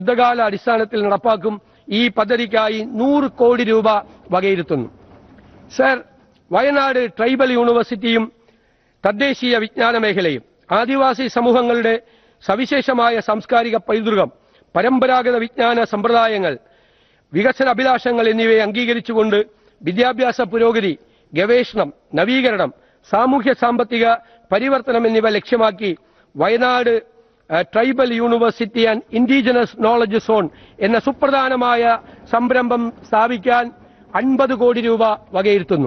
യുദ്ധകാല അടിസ്ഥാനത്തിൽ നടപ്പാക്കും ഈ പദ്ധതിക്കായി നൂറ് കോടി രൂപ വകയിരുത്തുന്നു സർ വയനാട് ട്രൈബൽ യൂണിവേഴ്സിറ്റിയും തദ്ദേശീയ വിജ്ഞാന മേഖലയും ആദിവാസി സമൂഹങ്ങളുടെ സവിശേഷമായ സാംസ്കാരിക പൈതൃകം പരമ്പരാഗത വിജ്ഞാന സമ്പ്രദായങ്ങൾ വികസന അഭിലാഷങ്ങൾ എന്നിവയെ അംഗീകരിച്ചുകൊണ്ട് വിദ്യാഭ്യാസ പുരോഗതി ഗവേഷണം നവീകരണം സാമൂഹ്യ സാമ്പത്തിക പരിവർത്തനം എന്നിവ ലക്ഷ്യമാക്കി വയനാട് ഏഹ്, tribal university and indigenous knowledge zone എന്ന സുപ്രധാനമായ സംരംഭം സ്ഥാപിക്കാൻ അൻപത് കോടി രൂപ വകയിരുത്തുന്നു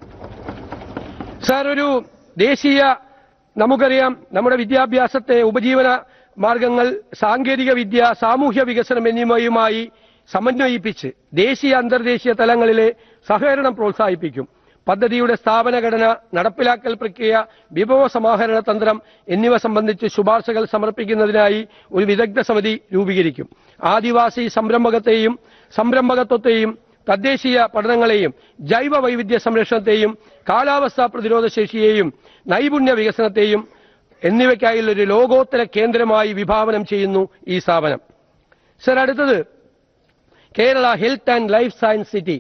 സാർ ഒരു ദേശീയ നമുക്കറിയാം നമ്മുടെ വിദ്യാഭ്യാസത്തെ ഉപജീവന മാർഗങ്ങൾ സാങ്കേതിക വിദ്യ സാമൂഹ്യ വികസനം എന്നിവയുമായി സമന്വയിപ്പിച്ച് ദേശീയ അന്തർദേശീയ തലങ്ങളിലെ സഹകരണം പ്രോത്സാഹിപ്പിക്കും പദ്ധതിയുടെ സ്ഥാപന ഘടന നടപ്പിലാക്കൽ പ്രക്രിയ വിഭവ സമാഹരണ തന്ത്രം എന്നിവ സംബന്ധിച്ച് ശുപാർശകൾ സമർപ്പിക്കുന്നതിനായി ഒരു വിദഗ്ധ സമിതി രൂപീകരിക്കും ആദിവാസി സംരംഭകത്തെയും സംരംഭകത്വത്തെയും തദ്ദേശീയ പഠനങ്ങളെയും ജൈവ വൈവിധ്യ സംരക്ഷണത്തെയും കാലാവസ്ഥാ പ്രതിരോധ ശേഷിയെയും നൈപുണ്യ വികസനത്തെയും എന്നിവയ്ക്കായുള്ള ഒരു ലോകോത്തര കേന്ദ്രമായി വിഭാവനം ചെയ്യുന്നു ഈ സ്ഥാപനം സർ അടുത്തത് Kerala health and life science city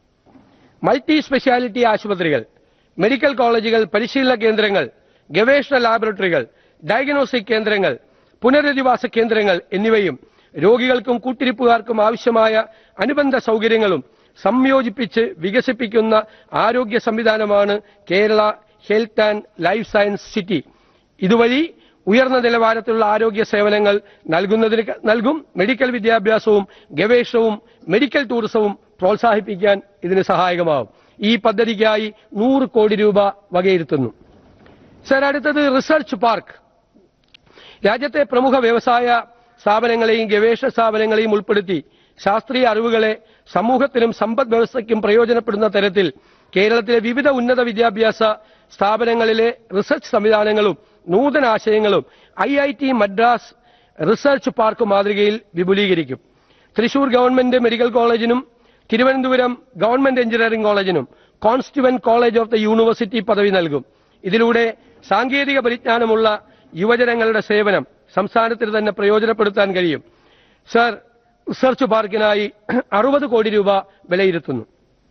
multi speciality ആശുപത്രികൾ മെഡിക്കൽ കോളേജുകൾ പരിശീലന കേന്ദ്രങ്ങൾ ഗവേഷണ ലാബറട്ടറികൾ ഡയഗ്നോസ്റ്റിക് കേന്ദ്രങ്ങൾ പുനരധിവാസ കേന്ദ്രങ്ങൾ എന്നിവയും രോഗികൾക്കും കൂട്ടിരിപ്പുകാർക്കും ആവശ്യമായ അനുബന്ധ സൗകര്യങ്ങളും സംയോജിപ്പിച്ച് വികസിപ്പിക്കുന്ന ആരോഗ്യ സംവിധാനമാണ് Kerala health and life science city ഇതുവഴി ഉയർന്ന നിലവാരത്തിലുള്ള ആരോഗ്യ സേവനങ്ങൾ നൽകുന്നതിന് ക- നൽകും മെഡിക്കൽ വിദ്യാഭ്യാസവും ഗവേഷണവും മെഡിക്കൽ ടൂറിസവും പ്രോത്സാഹിപ്പിക്കാൻ ഇതിന് സഹായകമാവും ഈ പദ്ധതിക്കായി നൂറ് കോടി രൂപ വകയിരുത്തുന്നു സർ അടുത്തത് റിസർച്ച് പാർക്ക് രാജ്യത്തെ പ്രമുഖ വ്യവസായ സ്ഥാപനങ്ങളെയും ഗവേഷണ സ്ഥാപനങ്ങളെയും ഉൾപ്പെടുത്തി ശാസ്ത്രീയ അറിവുകളെ സമൂഹത്തിനും സമ്പദ് വ്യവസ്ഥയ്ക്കും പ്രയോജനപ്പെടുന്ന തരത്തിൽ കേരളത്തിലെ വിവിധ ഉന്നത വിദ്യാഭ്യാസ സ്ഥാപനങ്ങളിലെ റിസർച്ച് സംവിധാനങ്ങളും നൂതന ആശയങ്ങളും I I T Madras research park മാതൃകയിൽ വിപുലീകരിക്കും തൃശൂർ ഗവൺമെന്റ് മെഡിക്കൽ കോളേജിനും തിരുവനന്തപുരം ഗവൺമെന്റ് എഞ്ചിനീയറിംഗ് കോളേജിനും constituent college of the university പദവി നൽകും ഇതിലൂടെ സാങ്കേതിക പരിജ്ഞാനമുള്ള യുവജനങ്ങളുടെ സേവനം സംസ്ഥാനത്തിന് തന്നെ പ്രയോജനപ്പെടുത്താൻ കഴിയും സർ റിസർച്ച് പാർക്കിനായി അറുപത് കോടി രൂപ വിലയിരുത്തുന്നു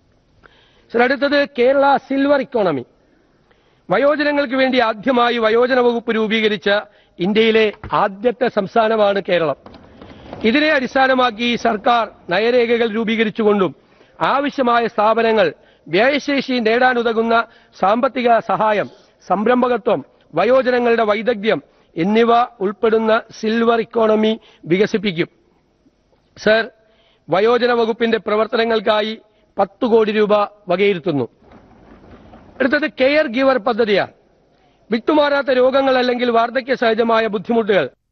സർ അടുത്തത് കേരള സിൽവർ ഇക്കോണമി വയോജനങ്ങൾക്ക് വേണ്ടി ആദ്യമായി വയോജന വകുപ്പ് രൂപീകരിച്ച ഇന്ത്യയിലെ ആദ്യത്തെ സംസ്ഥാനമാണ് കേരളം ഇതിനെ അടിസ്ഥാനമാക്കി സർക്കാർ നയരേഖകൾ രൂപീകരിച്ചുകൊണ്ടും ആവശ്യമായ സ്ഥാപനങ്ങൾ വ്യയശേഷി നേടാനുതകുന്ന സാമ്പത്തിക സഹായം സംരംഭകത്വം വയോജനങ്ങളുടെ വൈദഗ്ധ്യം എന്നിവ ഉൾപ്പെടുന്ന സിൽവർ ഇക്കോണമി വികസിപ്പിക്കും സർ വയോജന വകുപ്പിന്റെ പ്രവർത്തനങ്ങൾക്കായി പത്ത് കോടി രൂപ വകയിരുത്തുന്നു അടുത്തത് കെയർ ഗിവർ പദ്ധതിയാണ് വിട്ടുമാറാത്ത രോഗങ്ങൾ അല്ലെങ്കിൽ വാർദ്ധക്യ സഹജമായ ബുദ്ധിമുട്ടുകൾ